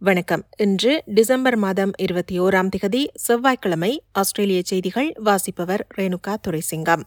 வணக்கம் இன்று டிசம்பர் மாதம் இருபத்தி ஓராம் திகதி செவ்வாய்க்கிழமை ஆஸ்திரேலிய செய்திகள் வாசிப்பவர் ரேணுகா துரைசிங்கம்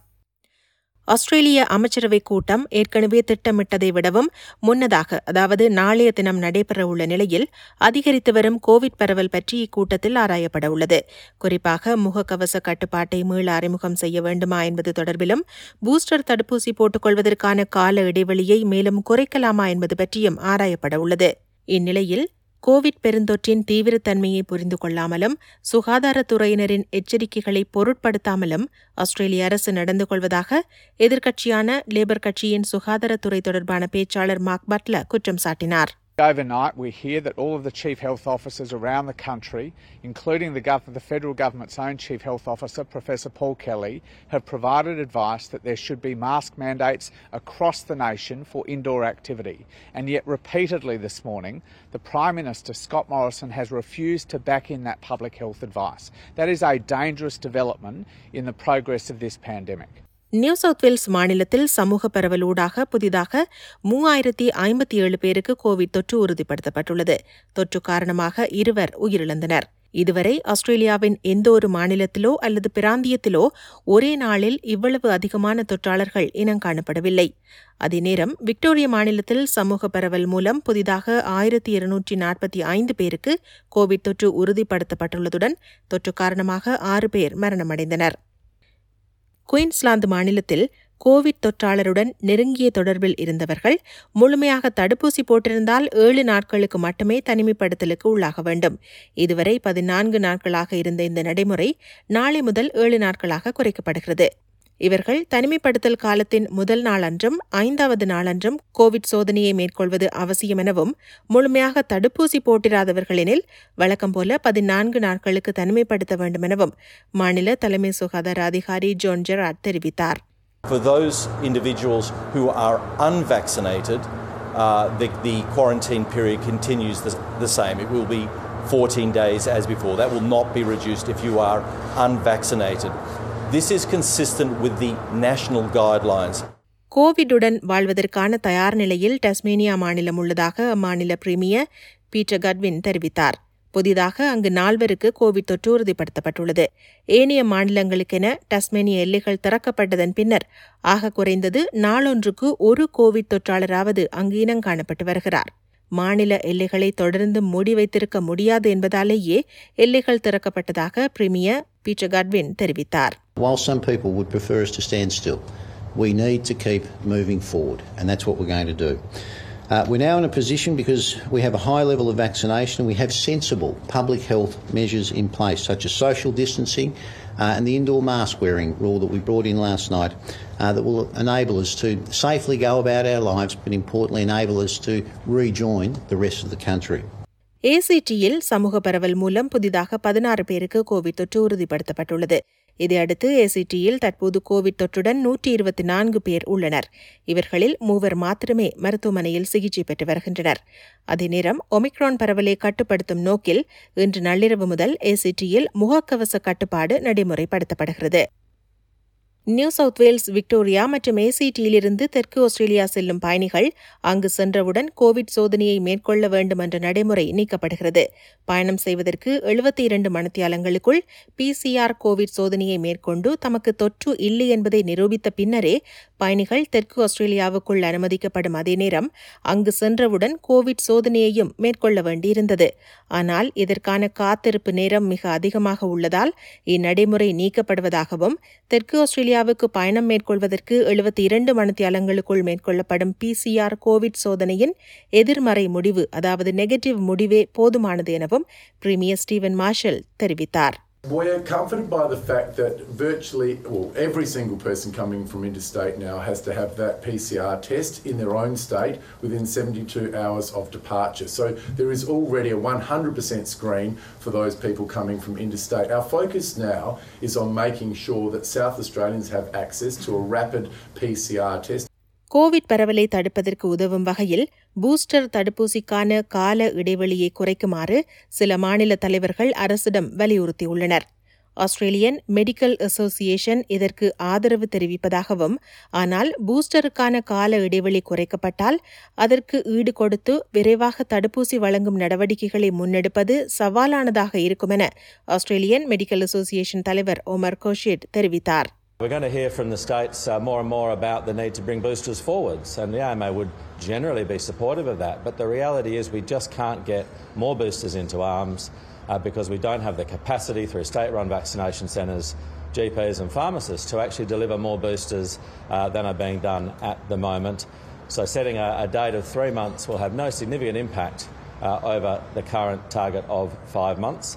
ஆஸ்திரேலிய அமைச்சரவைக் கூட்டம் ஏற்கனவே திட்டமிட்டதை விடவும் முன்னதாக அதாவது நாளைய தினம் நடைபெறவுள்ள நிலையில் அதிகரித்து வரும் கோவிட் பரவல் பற்றி இக்கூட்டத்தில் ஆராயப்பட உள்ளது குறிப்பாக முகக்கவச கட்டுப்பாட்டை மீள அறிமுகம் செய்ய வேண்டுமா என்பது தொடர்பிலும் பூஸ்டர் தடுப்பூசி போட்டுக் கொள்வதற்கான கால இடைவெளியை மேலும் குறைக்கலாமா என்பது பற்றியும் ஆராயப்பட உள்ளது இந்நிலையில் கோவிட் பெருந்தொற்றின் தீவிரத்தன்மையை புரிந்து கொள்ளாமலும் சுகாதாரத்துறையினரின் எச்சரிக்கைகளை பொருட்படுத்தாமலும் ஆஸ்திரேலிய அரசு நடந்து கொள்வதாக எதிர்க்கட்சியான லேபர் கட்சியின் சுகாதாரத்துறை தொடர்பான பேச்சாளர் மார்க் பட்லர் குற்றம் சாட்டினார் Overnight, we hear that all of the chief health officers around the country, including the, gov- the federal government's own chief health officer, Professor Paul Kelly, have provided advice that there should be mask mandates across the nation for indoor activity. And yet, repeatedly this morning, the Prime Minister, Scott Morrison, has refused to back in that public health advice. That is a dangerous development in the progress of this pandemic. New South Wales மாநிலத்தில் சமூக பரவலூடாக புதிதாக மூவாயிரத்தி ஐம்பத்தி ஏழு பேருக்கு Covid தொற்று உறுதிப்படுத்தப்பட்டுள்ளது தொற்று காரணமாக இருவர் உயிரிழந்தனர் இதுவரை ஆஸ்திரேலியாவின் எந்த ஒரு மாநிலத்திலோ அல்லது பிராந்தியத்திலோ ஒரே நாளில் இவ்வளவு அதிகமான தொற்றாளர்கள் இனம் காணப்படவில்லை அதே நேரம் விக்டோரியா மாநிலத்தில் சமூக பரவல் மூலம் புதிதாக ஆயிரத்தி இருநூற்றி நாற்பத்தி ஐந்து பேருக்கு கோவிட் தொற்று உறுதிப்படுத்தப்பட்டுள்ளதுடன் தொற்று காரணமாக ஆறு பேர் மரணமடைந்தனர் குயின்ஸ்லாந்து மாநிலத்தில் கோவிட் தொற்றாளருடன் நெருங்கிய தொடர்பில் இருந்தவர்கள் முழுமையாக தடுப்பூசி போட்டிருந்தால் ஏழு நாட்களுக்கு மட்டுமே தனிமைப்படுத்தலுக்கு உள்ளாக வேண்டும் இதுவரை பதினான்கு நாட்களாக இருந்த இந்த நடைமுறை நாளை முதல் ஏழு நாட்களாக குறைக்கப்படுகிறது இவர்கள் தனிமைப்படுத்தல் காலத்தின் முதல் நாளன்றும் ஐந்தாவது நாளன்றும் கோவிட் சோதனையை மேற்கொள்வது அவசியம் எனவும் முழுமையாக தடுப்பூசி போட்டிராதவர்களெனில் வழக்கம் போல பதினான்கு நாட்களுக்கு தனிமைப்படுத்த வேண்டும் எனவும் மாநில தலைமை சுகாதார அதிகாரி ஜோன் ஜெராட் தெரிவித்தார் For those individuals who are unvaccinated, uh, the, the quarantine period continues the, the same. It will be 14 days as before. That will not be reduced if you are unvaccinated. This is consistent with the national guidelines. கோவிடுடன் வாழ்வதற்கான தயார் நிலையில் Tasmania மாநிலம் உள்ளதாக அம்மாநில premier Peter கட்வின் தெரிவித்தார் புதிதாக அங்கு நால்வருக்கு கோவிட் தொற்று உறுதிப்படுத்தப்பட்டுள்ளது ஏனைய மாநிலங்களுக்கென டஸ்மேனிய எல்லைகள் திறக்கப்பட்டதன் பின்னர் ஆக குறைந்தது நாளொன்றுக்கு ஒரு கோவிட் தொற்றாளராவது அங்கு இனம் காணப்பட்டு வருகிறார் மாநில எல்லைகளை தொடர்ந்து மூடி வைத்திருக்க முடியாது என்பதாலேயே எல்லைகள் திறக்கப்பட்டதாக பிரீமியர் பீட்டர் கட்வின் தெரிவித்தார் While some people would prefer us to stand still, we need to keep moving forward, and that's what we're going to do. Uh, we're now in a position because we have a high level of vaccination and we have sensible public health measures in place, such as social distancing uh, and the indoor mask wearing rule that we brought in last night, uh, that will enable us to safely go about our lives, but importantly, enable us to rejoin the rest of the country. ஏசிடியில் சமூக பரவல் மூலம் புதிதாக பதினாறு பேருக்கு Covid தொற்று உறுதிப்படுத்தப்பட்டுள்ளது இதையடுத்து ஏசிடியில் தற்போது கோவிட் தொற்றுடன் நூற்றி இருபத்தி நான்கு பேர் உள்ளனர் இவர்களில் மூவர் மாத்திரமே மருத்துவமனையில் சிகிச்சை பெற்று வருகின்றனர் அதே நேரம் ஒமிக்ரான் பரவலை கட்டுப்படுத்தும் நோக்கில் இன்று நள்ளிரவு முதல் ஏசிடியில் முகக்கவச கட்டுப்பாடு நடைமுறைப்படுத்தப்படுகிறது நியூ சவுத் வேல்ஸ் விக்டோரியா மற்றும் ஏசிடியிலிருந்து தெற்கு ஆஸ்திரேலியா செல்லும் பயணிகள் அங்கு சென்றவுடன் கோவிட் சோதனையை மேற்கொள்ள வேண்டும் என்ற நடைமுறை நீக்கப்படுகிறது பயணம் செய்வதற்கு எழுபத்தி இரண்டு மணித்தியாலங்களுக்குள் பிசிஆர் கோவிட் சோதனையை மேற்கொண்டு தமக்கு தொற்று இல்லை என்பதை நிரூபித்த பின்னரே பயணிகள் தெற்கு ஆஸ்திரேலியாவுக்குள் அனுமதிக்கப்படும் அதே நேரம் அங்கு சென்றவுடன் கோவிட் சோதனையையும் மேற்கொள்ள வேண்டியிருந்தது ஆனால் இதற்கான காத்திருப்பு நேரம் மிக அதிகமாக உள்ளதால் இந்நடைமுறை நீக்கப்படுவதாகவும் தெற்கு ஆஸ்திரேலியாவுக்கு பயணம் மேற்கொள்வதற்கு எழுபத்தி இரண்டு மணித்தியாலங்களுக்குள் மேற்கொள்ளப்படும் பிசிஆர் கோவிட் சோதனையின் எதிர்மறை முடிவு அதாவது நெகட்டிவ் முடிவே போதுமானது எனவும் பிரீமியர் ஸ்டீவன் மார்ஷல் தெரிவித்தார் We're comforted by the fact that virtually, well, every single person coming from interstate now has to have that PCR test in their own state within 72 hours of departure. So there is already a 100% screen for those people coming from interstate. Our focus now is on making sure that South Australians have access to a rapid PCR test. Covid பரவலை தடுப்பதற்கு உதவும் வகையில் booster தடுப்பூசிக்கான கால இடைவெளியை குறைக்குமாறு சில மாநில தலைவர்கள் அரசிடம் வலியுறுத்தியுள்ளனர் ஆஸ்திரேலியன் மெடிக்கல் அசோசியேஷன் இதற்கு ஆதரவு தெரிவிப்பதாகவும் ஆனால் பூஸ்டருக்கான கால இடைவெளி குறைக்கப்பட்டால் அதற்கு ஈடு கொடுத்து விரைவாக தடுப்பூசி வழங்கும் நடவடிக்கைகளை முன்னெடுப்பது சவாலானதாக இருக்கும் என ஆஸ்திரேலியன் மெடிக்கல் அசோசியேஷன் தலைவர் ஒமர் கோஷிட் தெரிவித்தார் We're going to hear from the states uh, more and more about the need to bring boosters forwards, and the AMA would generally be supportive of that. But the reality is, we just can't get more boosters into arms uh, because we don't have the capacity through state run vaccination centres, GPs, and pharmacists to actually deliver more boosters uh, than are being done at the moment. So, setting a, a date of three months will have no significant impact uh, over the current target of five months.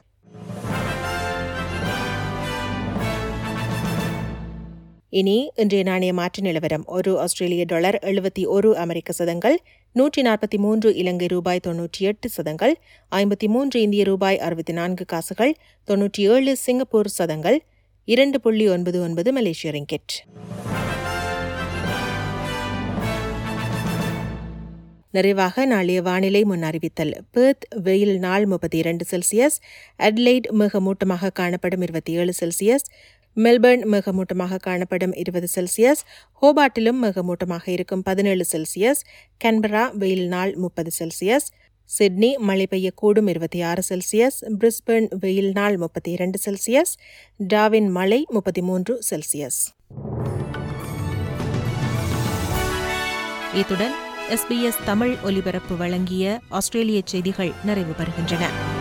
இனி இன்றைய நாணய மாற்று நிலவரம் ஒரு ஆஸ்திரேலிய dollar எழுபத்தி ஒரு அமெரிக்க சதங்கள் நூற்றி நாற்பத்தி மூன்று இலங்கை ரூபாய் தொன்னூற்றி எட்டு சதங்கள் ஐம்பத்தி மூன்று இந்திய ரூபாய் அறுபத்தி நான்கு காசுகள் தொன்னூற்றி ஏழு சிங்கப்பூர் சதங்கள் இரண்டு புள்ளி ஒன்பது ஒன்பது மலேசிய ரிங்கெட் நிறைவாக நாளைய வானிலை முன் அறிவித்தல் பெர்த் வெயில் நாள் முப்பத்தி இரண்டு செல்சியஸ் அட்லைட் மிகமூட்டமாக காணப்படும் இருபத்தி ஏழு செல்சியஸ் மெல்பர்ன் மிகமூட்டமாக காணப்படும் இருபது செல்சியஸ் ஹோபாட்டிலும் மிகமூட்டமாக இருக்கும் பதினேழு செல்சியஸ் கன்பரா வெயில் நாள் முப்பது செல்சியஸ் சிட்னி மழை பெய்யக்கூடும் இருபத்தி ஆறு செல்சியஸ் பிரிஸ்பர்ன் வெயில் நாள் முப்பத்தி இரண்டு செல்சியஸ் டாவின் மழை முப்பத்தி மூன்று செல்சியஸ் இத்துடன் எஸ்பிஎஸ் தமிழ் ஒலிபரப்பு வழங்கிய ஆஸ்திரேலிய செய்திகள் நிறைவு பெறுகின்றன